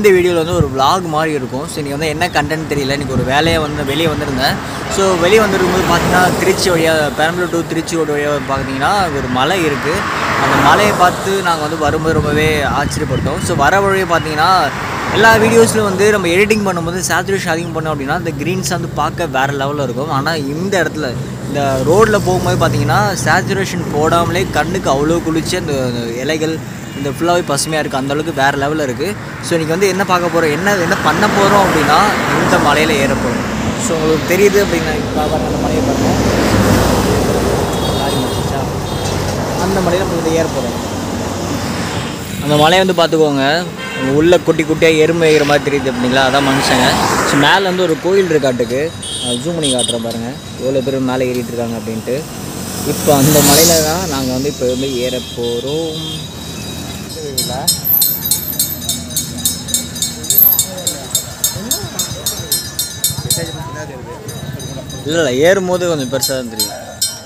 இந்த வீடியோவில் வந்து ஒரு vlog மாதிரி இருக்கும் ஸோ இன்றைக்கி வந்து என்ன கண்டென்ட் தெரியல இன்றைக்கி ஒரு வேலையை வந்து வெளியே வந்திருந்தேன் ஸோ வெளியே வந்திருக்கும்போது பார்த்தீங்கன்னா திருச்சி வழியாக பெரம்பலூர் டு திருச்சி ரோடு வழியாக பார்த்தீங்கன்னா ஒரு மலை இருக்குது அந்த மலையை பார்த்து நாங்கள் வந்து வரும்போது ரொம்பவே ஆச்சரியப்பட்டோம் ஸோ வர வழியை பார்த்தீங்கன்னா எல்லா வீடியோஸ்லையும் வந்து நம்ம எடிட்டிங் பண்ணும்போது சேச்சுரேஷன் அதிகம் பண்ணோம் அப்படின்னா அந்த க்ரீன்ஸ் வந்து பார்க்க வேறு லெவலில் இருக்கும் ஆனால் இந்த இடத்துல இந்த ரோட்டில் போகும்போது பார்த்தீங்கன்னா சேச்சுரேஷன் போடாமலே கண்ணுக்கு அவ்வளோ குளிச்சு அந்த அந்த இலைகள் இந்த ஃபுல்லாகவே பசுமையாக இருக்குது அந்தளவுக்கு வேறு லெவலில் இருக்குது ஸோ இன்றைக்கி வந்து என்ன பார்க்க போகிறோம் என்ன என்ன பண்ண போகிறோம் அப்படின்னா இந்த மலையில் ஏற போகிறோம் ஸோ உங்களுக்கு தெரியுது அப்படின்னா இப்போ பாருங்க அந்த மலையை பாருங்க லாரி முடிச்சிச்சா அந்த மலையில் நம்ம வந்து ஏற போகிறோம் அந்த மலையை வந்து பார்த்துக்கோங்க உள்ள குட்டி குட்டியாக எறும்பு வைக்கிற மாதிரி தெரியுது அப்படிங்களா அதான் மனுஷங்க ஸோ மேலே வந்து ஒரு கோயில் இருக்காட்டுக்கு ஜூம் பண்ணி காட்டுறேன் பாருங்கள் எவ்வளோ பேர் மேலே ஏறிட்டு இருக்காங்க அப்படின்ட்டு இப்போ அந்த மலையில தான் நாங்கள் வந்து இப்போ வந்து ஏற போகிறோம் இல்லை இல்லை ஏறும்போது கொஞ்சம் பெருசாக தான் தெரியும்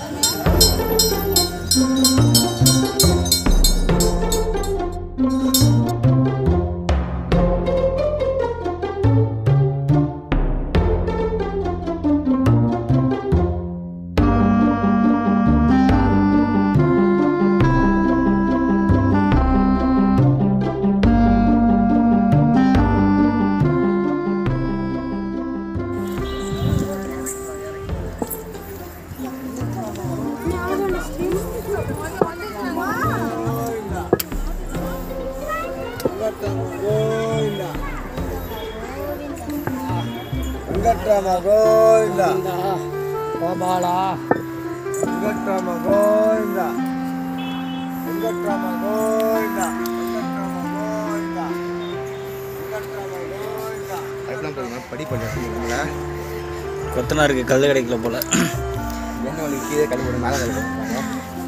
వెంకట్రామ గోవింద கோபாலா వెంకట్రామ గోవింద వెంకట్రామ గోవింద వెంకట్రామ గోవింద వెంకట్రామ గోవింద அதெல்லாம் பாருங்க படி பண்ணுறீங்களா கொத்தனா இருக்குது கல் கிடைக்கல போல் என்ன வழி கீழே கல் போட்டு மேலே கல் போட்டுருக்காங்க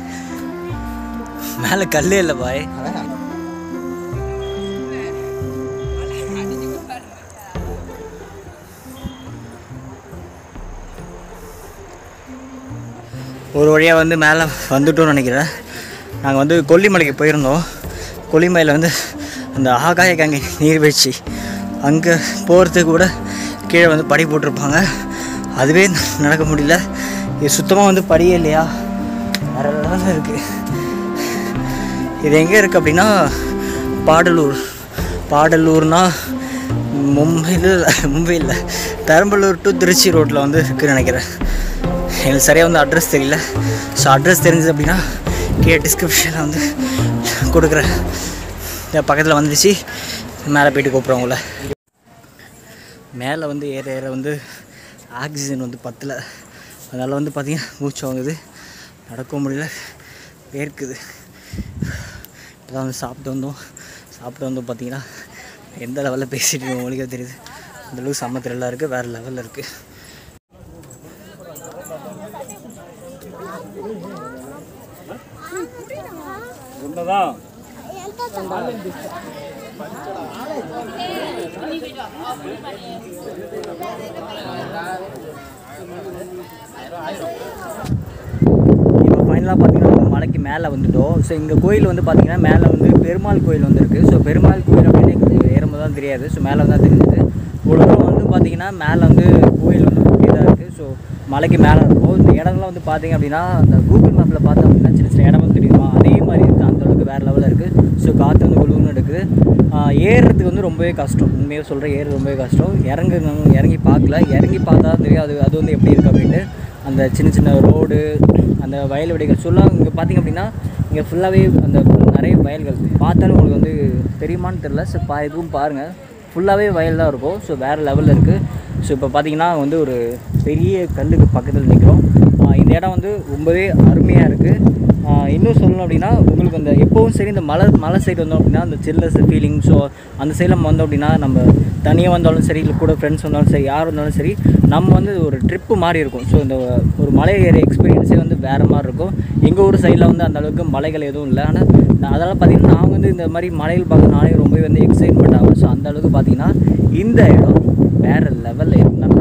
மேலே கல்லே இல்லை பாய் அதான் ஒரு வழியாக வந்து மேலே வந்துட்டோம்னு நினைக்கிறேன் நாங்கள் வந்து கொல்லிமலைக்கு போயிருந்தோம் கொல்லிமலையில் வந்து அந்த ஆகாய கங்கை நீர்வீழ்ச்சி அங்கே போகிறதுக்கு கூட கீழே வந்து படி போட்டிருப்பாங்க அதுவே நடக்க முடியல இது சுத்தமாக வந்து படியே இல்லையா வேற லெவலில் இருக்குது இது எங்கே இருக்குது அப்படின்னா பாடலூர் பாடலூர்னா மும்பையில் மும்பையில் பெரம்பலூர் டு திருச்சி ரோட்டில் வந்து இருக்குன்னு நினைக்கிறேன் எனக்கு சரியாக வந்து அட்ரஸ் தெரியல ஸோ அட்ரஸ் தெரிஞ்சது அப்படின்னா கீழே டிஸ்கிரிப்ஷனில் வந்து கொடுக்குறேன் இந்த பக்கத்தில் வந்துடுச்சு மேலே போயிட்டு கூப்பிட்றேன் உங்களை மேலே வந்து ஏற ஏற வந்து ஆக்சிஜன் வந்து பத்தல அதனால் வந்து பார்த்திங்கன்னா மூச்சு வாங்குது நடக்க முடியல வேர்க்குது இப்போ தான் வந்து சாப்பிட்டு வந்தோம் சாப்பிட்டு வந்தோம் பார்த்தீங்கன்னா எந்த லெவலில் பேசிட்டு இருக்கோம் உங்களுக்கே தெரியுது அந்தளவுக்கு செம்ம த்ரில்லாக இருக்குது வேறு லெவலில் இருக்குது இப்போ ஃபைனலாக பார்த்தீங்கன்னா நம்ம மலைக்கு மேலே வந்துட்டோம் ஸோ இந்த கோயில் வந்து பார்த்தீங்கன்னா மேலே வந்து பெருமாள் கோயில் வந்து இருக்குது ஸோ பெருமாள் கோயில் அப்படின்னு எங்களுக்கு ஏறும்போது தான் தெரியாது ஸோ மேலே தான் தெரிஞ்சது ஒரு தூரம் வந்து பார்த்தீங்கன்னா மேலே வந்து கோயில் வந்து தான் இருக்குது ஸோ மலைக்கு மேலே இருக்கும் இந்த இடம்லாம் வந்து பார்த்தீங்க அப்படின்னா அந்த கூகுள் மேப்பில் பார்த்தோம் அப்படின்னா சின்ன சின்ன இடம் வந்து தெரியுமா அதே மாதிரி இருக்குது அந்த அளவுக்கு வேறு லெவலில் இருக்குது ஸோ காற்று வந்து குழுன்னு எடுக்குது ஆஹ் ஏறுறதுக்கு வந்து ரொம்பவே கஷ்டம் உண்மையாக சொல்கிறேன் ஏறுறது ரொம்பவே கஷ்டம் இறங்கு இறங்கி பார்க்கல இறங்கி பார்த்தா தான் தெரியும் அது அது வந்து எப்படி இருக்குது அப்படின்ட்டு அந்த சின்ன சின்ன ரோடு அந்த வயல்வெளிகள் சொல்லலாம் இங்கே பார்த்தீங்க அப்படின்னா இங்கே ஃபுல்லாகவே அந்த நிறைய வயல்கள் பார்த்தாலும் உங்களுக்கு வந்து தெரியுமான்னு தெரில ஸோ பா இதுவும் பாருங்கள் ஃபுல்லாகவே வயல் தான் இருக்கும் ஸோ வேறு லெவலில் இருக்குது ஸோ இப்போ பார்த்தீங்கன்னா வந்து ஒரு பெரிய கல்லுக்கு பக்கத்தில் நிற்கிறோம் இந்த இடம் வந்து ரொம்பவே அருமையாக இருக்குது இன்னும் சொல்லணும் அப்படின்னா உங்களுக்கு அந்த எப்போவும் சரி இந்த மலை மலை சைடு வந்தோம் அப்படின்னா அந்த சில்லஸ் ஃபீலிங் ஸோ அந்த சைடில் நம்ம வந்தோம் அப்படின்னா நம்ம தனியாக வந்தாலும் சரி இல்லை கூட ஃப்ரெண்ட்ஸ் வந்தாலும் சரி யார் வந்தாலும் சரி நம்ம வந்து ஒரு ட்ரிப்பு மாதிரி இருக்கும் ஸோ இந்த ஒரு மலை ஏற எக்ஸ்பீரியன்ஸே வந்து வேறு மாதிரி இருக்கும் எங்கள் ஊர் சைடில் வந்து அந்த அளவுக்கு மலைகள் எதுவும் இல்லை ஆனால் நான் அதெல்லாம் பார்த்தீங்கன்னா நான் வந்து இந்த மாதிரி மலைகள் பார்க்க நானே ரொம்பவே வந்து எக்ஸைட்மெண்ட் ஆகும் ஸோ அந்த அளவுக்கு பார்த்தீங்கன்னா இந்த இடம் வேறு லெவலில் இருந்தாங்க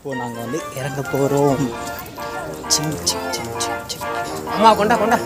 இப்போது நாங்கள் வந்து இறங்க போகிறோம் சிங் சிங் சிங் சிங் சிங் அம்மா கொண்டா கொண்டா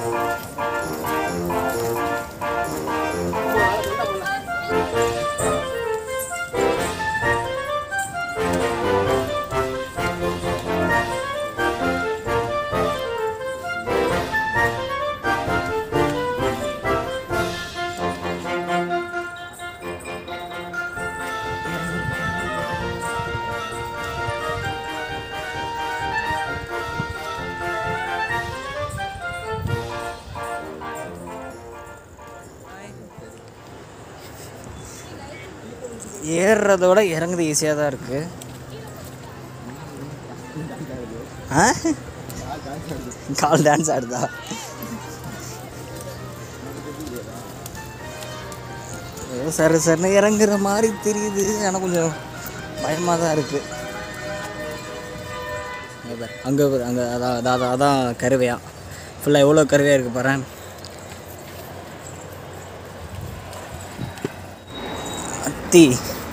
ஏறுறத விட இறங்குறது ஈஸியாக தான் இருக்குது ஆ கால் டான்ஸ் ஆடுதா ஏதோ சரி சரின்னு இறங்குற மாதிரி தெரியுது ஆனால் கொஞ்சம் பயமாக தான் இருக்குது அங்கே அங்கே அதான் அதான் அதான் அதான் கருவையா ஃபுல்லாக எவ்வளோ கருவையாக இருக்குது பாரு அத்தி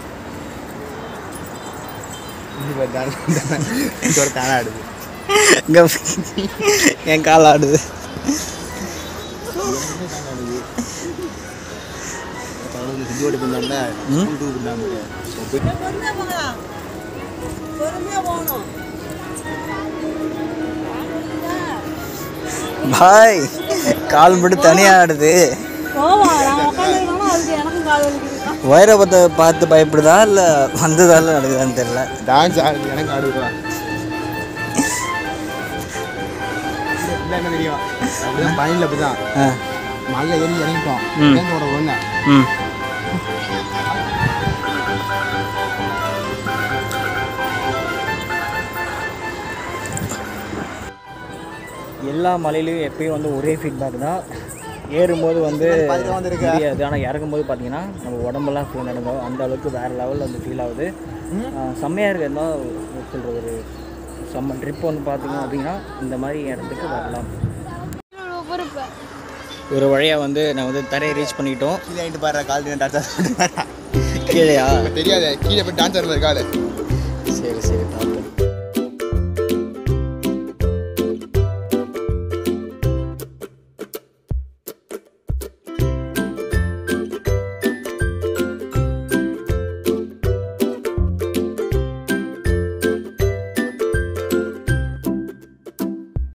இதோட தானே ஆடுது இங்க என் கால் ஆடுது இதோட பின்னாண்ட ம்? டூ பின்னாண்ட பொறுமையா போகணும் பாய் கால் மட்டும் தனியாக ஆடுது போவா நான் உட்காந்துருக்கோம் அதுக்கு எனக்கும் கால் வலிக்குது வைரபத்தை பார்த்து பயப்படுதா இல்லை வந்ததால நடக்குதான்னு தெரியல டான்ஸ் ஆடுது எனக்கு ஆடுதுடா என்ன தெரியும் அப்படிதான் பயனில் அப்படிதான் ஆ மலை ஏறி இறங்கிட்டோம் ம். இறங்கோட ஒன்று ம் எல்லா மலையிலையும் எப்பயும் வந்து ஒரே ஃபீட்பேக் தான் ஏறும்போது வந்து பார்த்துட்டு வந்திருக்க. தெரியாது ஆனால் இறங்கும்போது பார்த்தீங்கன்னா நம்ம உடம்பெல்லாம் ஃபீல் நடக்கும் அந்த அளவுக்கு வேறு லெவலில் வந்து ஃபீல் ஆகுது ஆஹ் செம்மையாக இருக்குது என்ன சொல்கிற ஒரு செம்ம ட்ரிப் வந்து பார்த்தீங்க அப்படின்னா இந்த மாதிரி இடத்துக்கு வரலாம் ஒரு வழியாக வந்து நான் வந்து தரையை ரீச் பண்ணிட்டோம் கீழே ஆகிட்டு பாரு கால் டான்ஸ் ஆடுறா கீழேயா தெரியாது கீழே போய் டான்ஸ் ஆடுறது காலு சரி சரி